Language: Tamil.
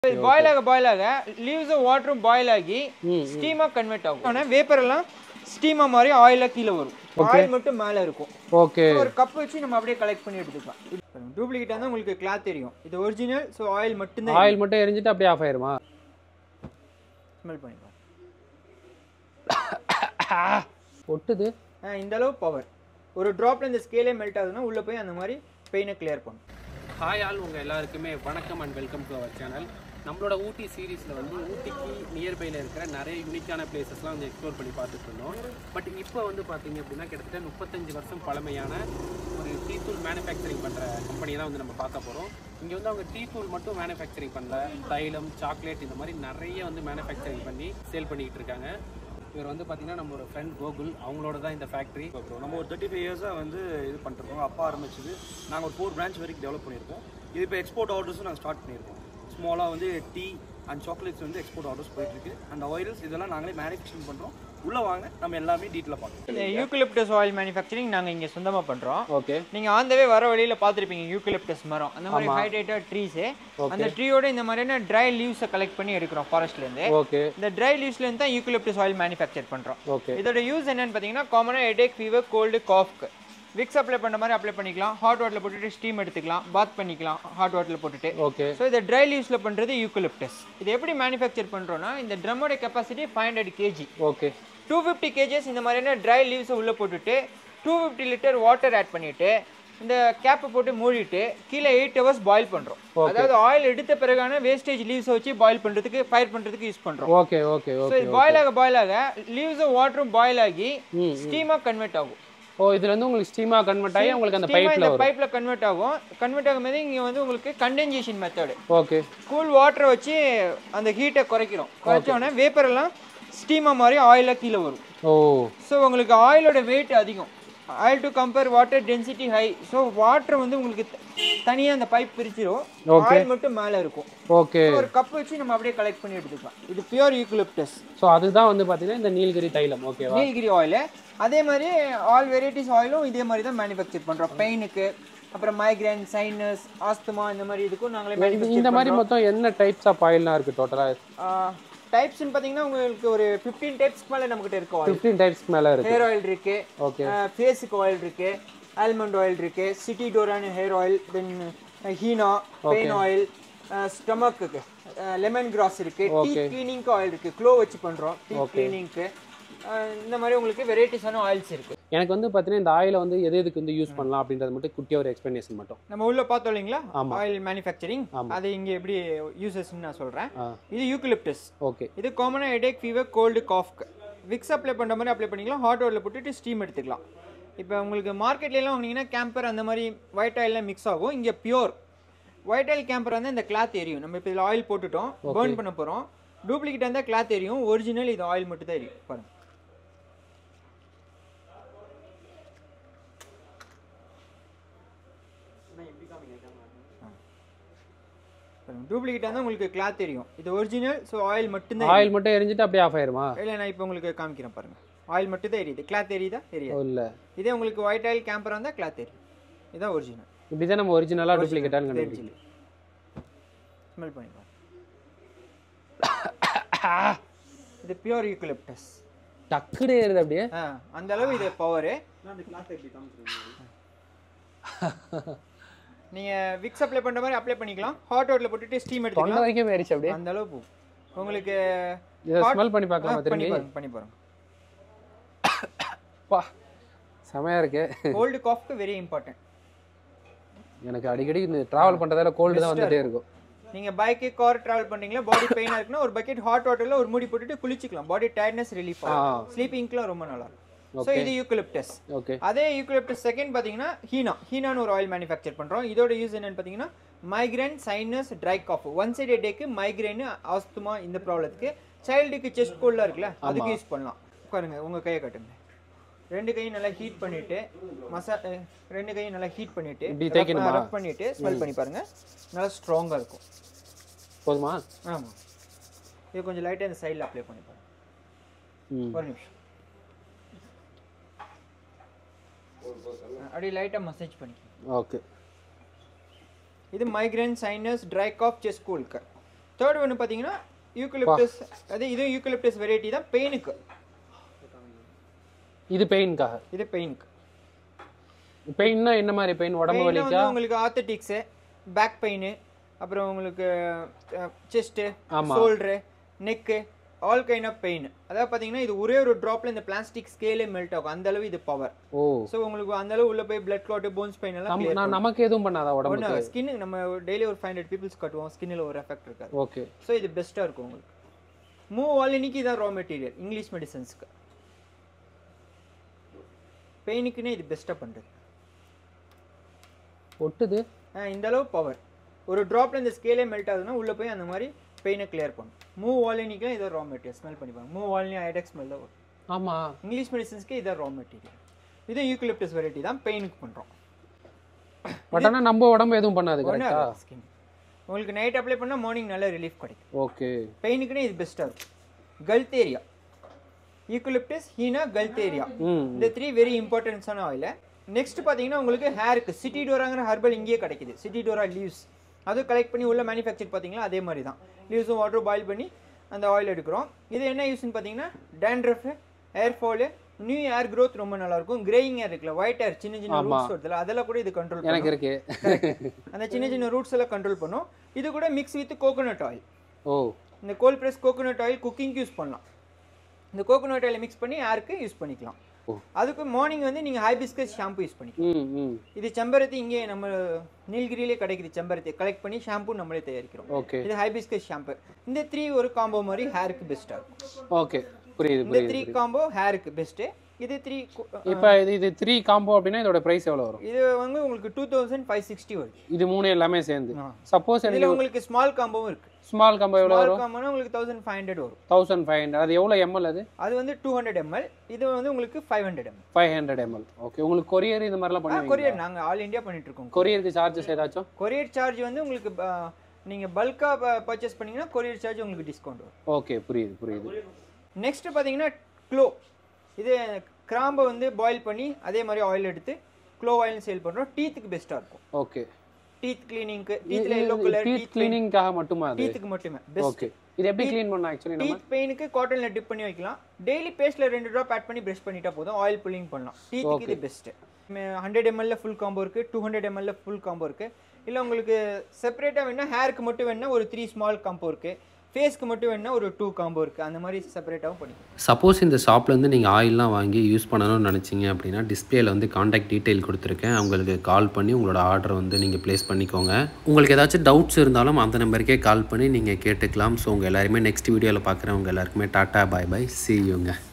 பாயில் ஆக பாயில் ஆக லீவ்ஸும் வாட்டரும் பாயில் ஆகி ஸ்டீமா கன்வெர்ட் ஆகும் ஆனால் வேப்பர் எல்லாம் ஸ்டீமா மாதிரி ஆயிலா கீழே வரும் ஆயில் மட்டும் மேலே இருக்கும் ஓகே ஒரு கப் வச்சு நம்ம அப்படியே கலெக்ட் பண்ணி எடுத்துக்கலாம் டூப்ளிகேட் தான் உங்களுக்கு கிளாத் தெரியும் இது ஒரிஜினல் ஸோ ஆயில் மட்டும்தான் ஆயில் மட்டும் எரிஞ்சிட்டு அப்படியே ஆஃப் ஆயிருமா ஸ்மெல் பண்ணிக்கலாம் ஒட்டுது ஆ, இந்த அளவு பவர் ஒரு ட்ராப்ல இந்த ஸ்கேலே மெல்ட் ஆகுதுன்னா உள்ள போய் அந்த மாதிரி பெயினை கிளியர் பண்ணும் ஹாய் ஆல் உங்கள் எல்லாருக்குமே வணக்கம் and welcome to our channel நம்மளோட ஊட்டி சீரீஸில் வந்து ஊட்டிக்கு நியர்பையில் இருக்கிற நிறைய யூனிக்கான பிளேசஸ்லாம் வந்து எக்ஸ்ப்ளோர் பண்ணி பார்த்துட்டு இருந்தோம் பட் இப்போ வந்து பார்த்தீங்க அப்படின்னா கிட்டத்தட்ட முப்பத்தஞ்சு வருஷம் பழமையான ஒரு டீ தூள் மேனுஃபேக்சரிங் பண்ணுற கம்பெனி தான் வந்து நம்ம பார்க்க போகிறோம் இங்கே வந்து அவங்க டீ தூள் மட்டும் மேனுஃபேக்சரிங் பண்ணல தைலம் சாக்லேட் இந்த மாதிரி நிறைய வந்து மேனுஃபேக்சரிங் பண்ணி சேல் பண்ணிக்கிட்டு இருக்காங்க இவர் வந்து பார்த்தீங்கன்னா நம்மளோட ஃப்ரெண்ட் கோகுல் அவங்களோட தான் இந்த ஃபேக்ட்ரி ப்ரோ நம்ம ஒரு தேர்ட்டி ஃபைவ் இயர்ஸாக வந்து இது பண்ணிருக்கோம் அப்பா ஆரம்பிச்சது நாங்கள் ஒரு ஃபோர் பிரான்ச் வரைக்கும் டெவலப் பண்ணியிருக்கோம் இது இப்போ எக்ஸ்போர்ட் ஆர்டர்ஸும் நாங்கள் ஸ்டார்ட் பண்ணியிருக்கோம் ஸ்மாலாக வந்து டீ அண்ட் சாக்லேட்ஸ் வந்து எக்ஸ்போர்ட் ஆர்டர்ஸ் போயிட்டுருக்கு அண்ட் ஆயில்ஸ் இதெல்லாம் நாங்களே மேனுஃபேக்சரிங் பண்ணுறோம் உள்ளே வாங்க நம்ம எல்லாமே டீட்டெயிலாக பார்க்கலாம் இந்த யூக்கலிப்டஸ் ஆயில் மேனுஃபேக்சரிங் நாங்கள் இங்கே சொந்தமாக பண்ணுறோம் ஓகே நீங்கள் ஆந்தவே வர வழியில் பார்த்துருப்பீங்க யூக்கலிப்டஸ் மரம் அந்த மாதிரி ஹைட்ரேட்டட் ட்ரீஸு அந்த ட்ரீயோட இந்த மாதிரியான ட்ரை லீவ்ஸை கலெக்ட் பண்ணி எடுக்கிறோம் ஃபாரஸ்ட்லேருந்து ஓகே இந்த ட்ரை லீவ்ஸ்லேருந்து தான் யூக்கலிப்டஸ் ஆயில் மேனுஃபேக்சர் பண்ணுறோம் ஓகே இதோட யூஸ் என்னன்னு பார்த்தீங்கன்னா காமனாக ஹெடேக் ஃபீவர் கோல்டு காஃப்க்கு விக்ஸ் அப்ளை பண்ணுற மாதிரி அப்ளை பண்ணிக்கலாம் ஹாட் வாட்டரில் போட்டுட்டு ஸ்டீம் எடுத்துக்கலாம் பாத் பண்ணிக்கலாம் ஹாட் வாட்டரில் போட்டுட்டு ஓகே ஸோ இதை ட்ரை லீவ்ஸில் பண்ணுறது யூக்கலிப்டஸ் இது எப்படி மேனுஃபேக்சர் பண்ணுறோன்னா இந்த ட்ரம்மோட capacity five hundred kg okay two fifty kgs இந்த மாதிரியான ட்ரை லீவ்ஸை உள்ளே போட்டுட்டு two fifty litre water add பண்ணிவிட்டு இந்த கேப்பை போட்டு மூடிட்டு கீழே எயிட் ஹவர்ஸ் பாயில் பண்ணுறோம் அதாவது ஆயில் எடுத்த பிறகான வேஸ்டேஜ் லீவ்ஸை வச்சு பாயில் பண்ணுறதுக்கு ஃபயர் பண்ணுறதுக்கு யூஸ் பண்ணுறோம் ஓகே ஓகே ஸோ ஓகே இது பாயில் ஆக பாயில் ஆக லீவ்ஸும் வாட்டரும் பாயில் ஆகி ஸ்டீமாக கன்வெர்ட் ஆகும் ஓ இதுல இருந்து உங்களுக்கு ஸ்டீமா கன்வெர்ட் ஆகி உங்களுக்கு அந்த Steam ஆ பைப்ல இந்த வரும் பைப்ல கன்வெர்ட் ஆகும் கன்வெர்ட் ஆகும்போது இங்க வந்து உங்களுக்கு கண்டென்சேஷன் மெத்தட் ஓகே கூல் வாட்டரை வச்சு அந்த ஹீட்டை குறைக்கிறோம் குறைச்ச உடனே வேப்பர் எல்லாம் ஸ்டீமா மாதிரி ஆயிலா கீழே வரும் ஓ ஸோ உங்களுக்கு ஆயிலோட வெயிட் அதிகம் oil to compare water density high so water வந்து உங்களுக்கு தனியாக அந்த பைப் பிரிச்சிரும் ஆயில் மட்டும் மேலே இருக்கும் ஓகே ஒரு கப் வச்சு நம்ம அப்படியே கலெக்ட் பண்ணி எடுத்துக்கலாம் இது பியூர் யூக்குலிப்டஸ் ஸோ அதுதான் வந்து பார்த்தீங்கன்னா இந்த நீலகிரி தைலம் ஓகேவா நீலகிரி ஆயில் அதே மாதிரி ஆல் வெரைட்டிஸ் ஆயிலும் இதே மாதிரி தான் மேனுஃபேக்சர் பண்ணுறோம் பெயினுக்கு அப்புறம் மைக்ரைன் சைனஸ் ஆஸ்துமா இந்த மாதிரி இதுக்கும் நாங்களே இது இந்த மேனுஃபேக்சர் மாதிரி மொத்தம் என்ன டைப்ஸ் ஆஃப் ஆயில்லாம் இருக்கு டோட்டலாக டைப்ஸ்னு பார்த்தீங்கன்னா உங்களுக்கு ஒரு ஃபிஃப்டீன் டைப்ஸ்க்கு மேலே நம்மகிட்ட இருக்கு ஆயில் ஃபிஃப்டீன் டைப்ஸ்க்கு மேலே இருக்கு ஹேர் ஆயில் இருக்கு ஓகே ஃபேஸுக்கு ஆயில் இருக்கு ஆல்மண்ட் ஆயில் இருக்கு சிட்டி டோரான hair oil then henna pain oil ஸ்டமக்குக்கு லெமன் கிராஸ் இருக்கு டீ கிளீனிங்க்கு ஆயில் இருக்கு க்ளோ வச்சு பண்றோம் டீ கிளீனிங்க்கு இந்த மாதிரி உங்களுக்கு வெரைட்டிஸான ஆயில்ஸ் இருக்கு எனக்கு வந்து பார்த்தீங்கன்னா இந்த ஆயிலை வந்து எது எதுக்கு வந்து யூஸ் பண்ணலாம் அப்படின்றது மட்டும் குட்டியாக ஒரு எக்ஸ்பிளனேஷன் மட்டும் நம்ம உள்ள பார்த்தோம் இல்லைங்களா ஆமா. ஆயில் மேனுஃபேக்சரிங் அது இங்க எப்படி யூசஸ்ன்னு நான் சொல்றேன் ஆ. இது யூக்கலிப்டஸ் ஓகே இது காமனாக ஹெடேக் ஃபீவர் கோல்டு காஃப்க்கு விக்ஸ் அப்ளை பண்ணுற மாதிரி அப்ளை பண்ணிக்கலாம் ஹாட் வாட்டரில் போட்டுட்டு ஸ்டீம் எடுத்துக்கலாம் இப்போ உங்களுக்கு மார்க்கெட்லலாம் வாங்கினீங்கன்னா கேம்பர் அந்த மாதிரி ஒயிட் ஆயில்லாம் மிக்ஸ் ஆகும் இங்கே பியூர் ஒயிட் ஆயில் கேம்பர் வந்து இந்த கிளாத் எரியும் நம்ம இப்போ இதில் ஆயில் போட்டுட்டோம் பேர்ன் பண்ண போகிறோம் டூப்ளிகேட் இருந்தால் கிளாத் எரியும் ஒரிஜினல் இது ஆயில் மட்டும் தான் எரியும் பாருங்க டூப்ளிகேட் இருந்தால் உங்களுக்கு கிளாத் தெரியும் இது ஒரிஜினல் ஸோ ஆயில் மட்டும்தான் ஆயில் மட்டும் எரிஞ்சிட்டு அப்படியே ஆஃப் ஆயிருமா இல்லை நான் இப்போ உங்களுக்கு காமிக்கிறேன் பாருங்க ஆயில் மட்டும் தான் எரியுது கிளாத் எரியுதா ஓ தெரியாது இல்லை இதே உங்களுக்கு ஒயிட் ஆயில் கேம்பர் இருந்தால் கிளாத் எரியும் இதுதான் ஒரிஜினல் இப்படி தான் நம்ம ஒரிஜினலாக டூப்ளிகேட்டானு கண்டுபிடிக்கணும் ஸ்மெல் பண்ணி பாருங்க இது பியூர் யூக்கலிப்டஸ் டக்குனு ஏறுது அப்படியே ஆ அந்த அளவு இது பவரு நீங்கள் விக்ஸ் அப்ளை பண்ணுற மாதிரி அப்ளை பண்ணிக்கலாம் ஹாட் வாட்டரில் போட்டுட்டு ஸ்டீம் தொண்டை எடுத்துக்கலாம் வரைக்கும் ஏறிச்சு அப்படியே அந்த அளவு போகும் உங்களுக்கு இதை hot- ஸ்மெல் பண்ணி ஆ, பார்க்கலாமா பண்ணி திரும்பி பாருங்க பண்ணி பாருங்க பா செமையா இருக்கு கோல்டு காஃப்க்கு வெரி இம்பார்ட்டன்ட் எனக்கு அடிக்கடி இந்த டிராவல் பண்றதால கோல்டு தான் வந்துட்டே இருக்கும் நீங்கள் பைக்கு கார் ட்ராவல் பண்ணீங்களா பாடி பெயினாக இருக்குன்னா ஒரு பக்கெட் ஹாட் வாட்டரில் ஒரு மூடி போட்டுட்டு குளிச்சிக்கலாம் பாடி டயர்ட்னஸ் ரிலீஃப் ஆகும் ஸ்லீப்பிங்க்குலாம் ரொம்ப நல்லா இருக்கும் ஸோ இது யூக்கலிப்டஸ் ஓகே அதே யூக்கலிப்டஸ் செகண்ட் பார்த்தீங்கன்னா ஹீனா ஹீனான்னு ஒரு ஆயில் மேனுஃபேக்சர் பண்ணுறோம் இதோட யூஸ் என்னன்னு பார்த்தீங்கன்னா migraine sinus dry cough one side டேக்கு மைக்ரைன் ஆஸ்துமா இந்த ப்ராப்ளத்துக்கு சைல்டுக்கு செஸ்ட் கோல்டாக இருக்குல்ல அதுக்கு யூஸ் பண்ணலாம் உட்காருங்க உங்கள் கையை கட்டுங்க ரெண்டு கையும் நல்லா ஹீட் பண்ணிட்டு மசா அஹ், ரெண்டு கையும் நல்லா ஹீட் பண்ணிட்டு இப்படி தேய்க்கணுமா? ரப் பண்ணிட்டு ஸ்மெல் பண்ணி பாருங்க நல்லா ஸ்ட்ராங்காக இருக்கும் போதுமா ஆமாம் இது கொஞ்சம் லைட்டாக இந்த சைடில் அப்ளை பண்ணி பாருங்க ம் ஒரு நிமிஷம் அப்படியே லைட்டாக மசாஜ் பண்ணிக்கலாம் ஓகே இது migraine sinus dry cough chest கூல்க்கு தேர்ட் ஒன்று பார்த்தீங்கன்னா யூக்கலிப்டஸ் அது இதுவும் யூக்கலிப்டஸ் வெரைட்டி தான் பெயினுக்கு இது பெயின்காக இது பெயினுக்கு பெயின்னா என்ன மாதிரி பெயின் உடம்பு பெயினில் வலிக்கா வந்து உங்களுக்கு ஆத்தட்டிக்ஸு பேக் பெயின் அப்புறம் உங்களுக்கு செஸ்ட்டு ஆமா. Shoulder neck all kind of pain அதாவது பார்த்தீங்கன்னா இது ஒரே ஒரு ட்ராப்ல இந்த பிளாஸ்டிக் ஸ்கேலே மெல்ட் ஆகும் அந்த அளவு இது பவர் ஓ ஸோ உங்களுக்கு அந்த அளவு உள்ள போய் பிளட் கிளாட் போன்ஸ் பெயின் எல்லாம் நம்ம clear நான் நமக்கு எதுவும் பண்ணாதா உடம்புக்கு ஒன்று ஸ்கின் நம்ம டெய்லி ஒரு ஃபைவ் ஹண்ட்ரட் பீப்புள்ஸ் கட்டுவோம் ஸ்கின்னில் ஒரு எஃபெக்ட் இருக்காது ஓகே ஸோ இது பெஸ்ட்டாக இருக்கும் உங்களுக்கு மூவ் ஆல் இன்னைக்கு இதான் ரா மெட்டீரியல் இங்கிலீஷ் மெடிசன்ஸ்க்கு பெயினுக்குன்னே இது பெஸ்ட்டாக பண்ணுறது ஒட்டுது இந்த அளவு பவர் ஒரு ட்ராப்ல இந்த ஸ்கேலே மெல்ட் ஆகுதுன்னா உள்ளே போய் அந்த மாதிரி பெயினை கிளியர் பண்ணும் மூவ் வாலினிக்கெலாம் இதை ரா மெட்டீரியல் ஸ்மெல் பண்ணிப்பாங்க மூவ் வாலினி ஐடெக்ஸ் ஸ்மெல் தான் வரும் ஆமா இங்கிலீஷ் மெடிசன்ஸ்க்கு இதான் ரா மெட்டீரியல் இது யூக்கலிப்டஸ் வெரைட்டி தான் பெயினுக்கு பண்ணுறோம் பட் ஆனா நம்ம உடம்பு எதுவும் பண்ணாது கரெக்டா ஸ்கின் உங்களுக்கு நைட் அப்ளை பண்ணால் மார்னிங் நல்ல ரிலீஃப் கிடைக்கும் ஓகே பெயினுக்குன்னே இது பெஸ்ட்டாக இருக்கும் கல்தேரியா யூக்கலிப்டஸ் ஹீனா கல்தேரியா ம் இந்த த்ரீ வெரி இம்பார்ட்டன்ஸான ஆயில் நெக்ஸ்ட் பார்த்தீங்கன்னா உங்களுக்கு ஹேருக்கு சிட்டி டோராங்கிற ஹர்பல் இங்கேயே கிடைக்குது சிட்டி டோரா லீவ்ஸ் அதுவும் கலெக்ட் பண்ணி உள்ள மேனுஃபேக்சர் பார்த்தீங்களா அதே மாதிரி தான் லீவ்ஸும் வாட்டரும் பாயில் பண்ணி அந்த ஆயில் எடுக்கிறோம் இது என்ன யூஸ்னு பார்த்தீங்கன்னா dandruff hair fall new hair growth ரொம்ப நல்லா இருக்கும் கிரேயிங் ஏர் இருக்குல்ல ஒயிட் ஏர் சின்ன சின்ன ரூட்ஸ் வருதுல அதெல்லாம் கூட இது கண்ட்ரோல் எனக்கு இருக்கு அந்த சின்ன சின்ன ரூட்ஸ் எல்லாம் கண்ட்ரோல் பண்ணும் இது கூட mix with coconut oil oh இந்த கோல்ட் ப்ரெஸ் கோகோனட் ஆயில் குக்கிங்க்கு யூஸ் பண்ணலாம் இந்த கோகோனட் ஆயில் மிக்ஸ் பண்ணி ஏருக்கு யூஸ் பண்ணிக்கலாம் ஓ. அதுக்கு மார்னிங் வந்து நீங்கள் ஹைபிஸ்கஸ் ஷாம்பு யூஸ் பண்ணிக்கலாம் ம் ம் இது செம்பருத்தி இங்கே நம்ம நீல்கிரியிலே கிடைக்குது செம்பருத்தி கலெக்ட் பண்ணி ஷாம்பு நம்மளே தயாரிக்கிறோம் ஓகே இது ஹைபிஸ்கஸ் ஷாம்பு இந்த த்ரீ ஒரு காம்போ மாதிரி ஹேருக்கு பெஸ்ட்டாக இருக்கும் ஓகே புரியுது இந்த புரியுது த்ரீ காம்போ ஹேருக்கு பெஸ்ட்டு இது த்ரீ இப்போ இது இது த்ரீ காம்போ அப்படின்னா இதோட பிரைஸ் எவ்வளோ வரும் இது வந்து உங்களுக்கு டூ தௌசண்ட் ஃபைவ் சிக்ஸ்டி வருது இது மூணு எல்லாமே சேர்ந்து ஆ. சப்போஸ் இதில் எனக்கு உங்களுக்கு ஸ்மால் காம்போவும் இருக்குது ஸ்மால் காம்போ எவ்வளோ ஸ்மால் வரும் காம்போனா உங்களுக்கு தௌசண்ட் ஃபைவ் ஹண்ட்ரட் வரும் தௌசண்ட் ஃபைவ் ஹண்ட்ரட் அது எவ்வளோ எம்எல் அது அது வந்து டூ ஹண்ட்ரட் எம்எல் இது வந்து உங்களுக்கு five hundred ml five hundred ml okay உங்களுக்கு கொரியர் இந்த மாதிரிலாம் பண்ணுவீங்க கொரியர் நாங்கள் ஆல் இந்தியா பண்ணிட்டு இருக்கோம் கொரியருக்கு சார்ஜஸ் ஏதாச்சும் கொரியர் சார்ஜ் வந்து உங்களுக்கு ப- நீங்க பல்காக பர்ச்சேஸ் பண்ணீங்கன்னா கொரியர் சார்ஜ் உங்களுக்கு டிஸ்கவுண்ட் வரும் ஓகே புரியுது புரியுது நெக்ஸ்ட் பார்த்தீங்கன்னா க்ளோ இது கிராம்பை வந்து பாயில் பண்ணி அதே மாதிரி ஆயில் எடுத்து க்ளோ ஆயில் சேல் பண்ணுறோம் டீத்துக்கு பெஸ்ட்டாக இருக்கும் ஓகே டீத் கிளீனிங்க்கு டீத்தில் எல்லோ கலர் டீத் டீத் கிளீனிங்காக மட்டுமா அது டீத்துக்கு மட்டுமே பெஸ்ட் ஓகே இது எப்படி க்ளீன் பண்ணலாம் ஆக்சுவலி நம்ம டீத் பெயினுக்கு காட்டனில் டிப் பண்ணி வைக்கலாம் டெய்லி பேஸ்ட்டில் ரெண்டு ட்ராப் ஆட் பண்ணி ப்ரஷ் பண்ணிட்டா போதும் ஆயில் புல்லிங் பண்ணலாம் டீத்துக்கு இது பெஸ்ட்டு ஹண்ட்ரட் எம்எல்ல ஃபுல் காம்போ இருக்குது டூ ஹண்ட்ரட் எம்எல்ல ஃபுல் காம்போ இருக்குது இல்லை உங்களுக்கு செப்பரேட்டாக வேணா ஹேருக்கு மட்டும் வேணா ஒரு த்ரீ ஸ்மால் காம்போ இருக்குது ஃபேஸ்க்கு மட்டும் வேணா ஒரு டூ காம்போ இருக்குது அந்த மாதிரி செப்பரேட்டாகவும் பண்ணிக்கலாம் சப்போஸ் இந்த ஷாப்லேருந்து நீங்கள் ஆயில்லாம் வாங்கி யூஸ் பண்ணணும்னு நினச்சிங்க அப்படின்னா டிஸ்பிளேல வந்து காண்டாக்ட் டீட்டெயில் கொடுத்துருக்கேன் அவங்களுக்கு கால் பண்ணி உங்களோட ஆர்டர் வந்து நீங்கள் ப்ளேஸ் பண்ணிக்கோங்க உங்களுக்கு ஏதாச்சும் டவுட்ஸ் இருந்தாலும் அந்த நம்பருக்கே கால் பண்ணி நீங்கள் கேட்டுக்கலாம் ஸோ உங்கள் எல்லாருமே நெக்ஸ்ட் வீடியோவில் பார்க்குறவங்க எல்லாருக்குமே tata bye bye see you ங்க